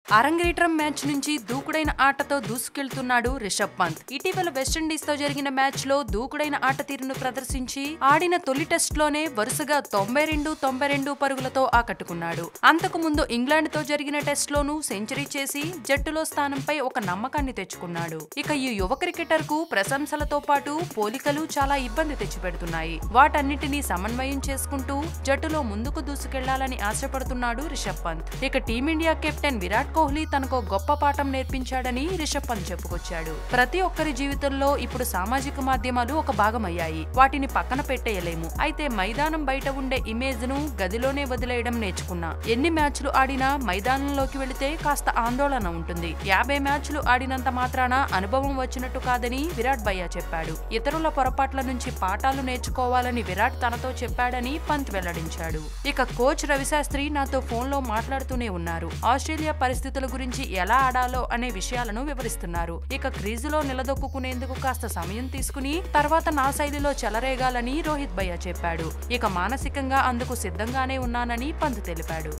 అరంగేట్రం మ్యాచ్ నుంచి దూకుడైన ఆటతో దూసుకెళ్తున్నాడు రిషబ్ పంత్ ఇటీవల వెస్టిండీస్ తో జరిగిన మ్యాచ్ లో దూకుడైన ఆట తీరును ప్రదర్శించి ఆడిన తొలి టెస్ట్ లోనే వరుసగా తొంభై రెండు తొంభై రెండు పరుగులతో ఆకట్టుకున్నాడు అంతకు ముందు ఇంగ్లాండ్ తో జరిగిన టెస్ట్ లోనూ సెంచరీ చేసి జట్టులో స్థానంపై ఒక నమ్మకాన్ని తెచ్చుకున్నాడు ఇక ఈ యువ క్రికెటర్ కు ప్రశంసలతో పాటు పోలికలు చాలా ఇబ్బంది తెచ్చిపెడుతున్నాయి వాటన్నిటినీ సమన్వయం చేసుకుంటూ జట్టులో ముందుకు దూసుకెళ్లాలని ఆశపడుతున్నాడు రిషబ్ పంత్ ఇక టీమిండియా కెప్టెన్ విరాట్ కోహ్లీ తనకు గొప్ప పాఠం నేర్పించాడని రిషబ్ పంత్ చెప్పుకొచ్చాడు ప్రతి ఒక్కరి జీవితంలో ఇప్పుడు సామాజిక మాధ్యమాలు ఒక భాగమయ్యాయి వాటిని పక్కన పెట్టేయలేము అయితే మైదానం బయట ఉండే ఇమేజ్ ను గదిలోనే వదిలేయడం నేర్చుకున్నా ఎన్ని మ్యాచ్లు ఆడినా మైదానంలోకి వెళితే కాస్త ఆందోళన ఉంటుంది యాభై మ్యాచ్లు ఆడినంత మాత్రాన అనుభవం వచ్చినట్టు కాదని విరాట్ భయ్య చెప్పాడు ఇతరుల పొరపాట్ల నుంచి పాఠాలు నేర్చుకోవాలని విరాట్ తనతో చెప్పాడని పంత్ వెల్లడించాడు ఇక కోచ్ రవిశాస్త్రి నాతో ఫోన్ లో మాట్లాడుతూనే ఉన్నారు ఆస్ట్రేలియా పరిస్థితుల గురించి ఎలా ఆడాలో అనే విషయాలను వివరిస్తున్నారు ఇక క్రీజులో నిలదొక్కునేందుకు కాస్త సమయం తీసుకుని తర్వాత నా శైలిలో చెలరేగాలని రోహిత్ భయ్య చెప్పాడు ఇక మానసికంగా అందుకు సిద్ధంగానే ఉన్నానని పంత్ తెలిపాడు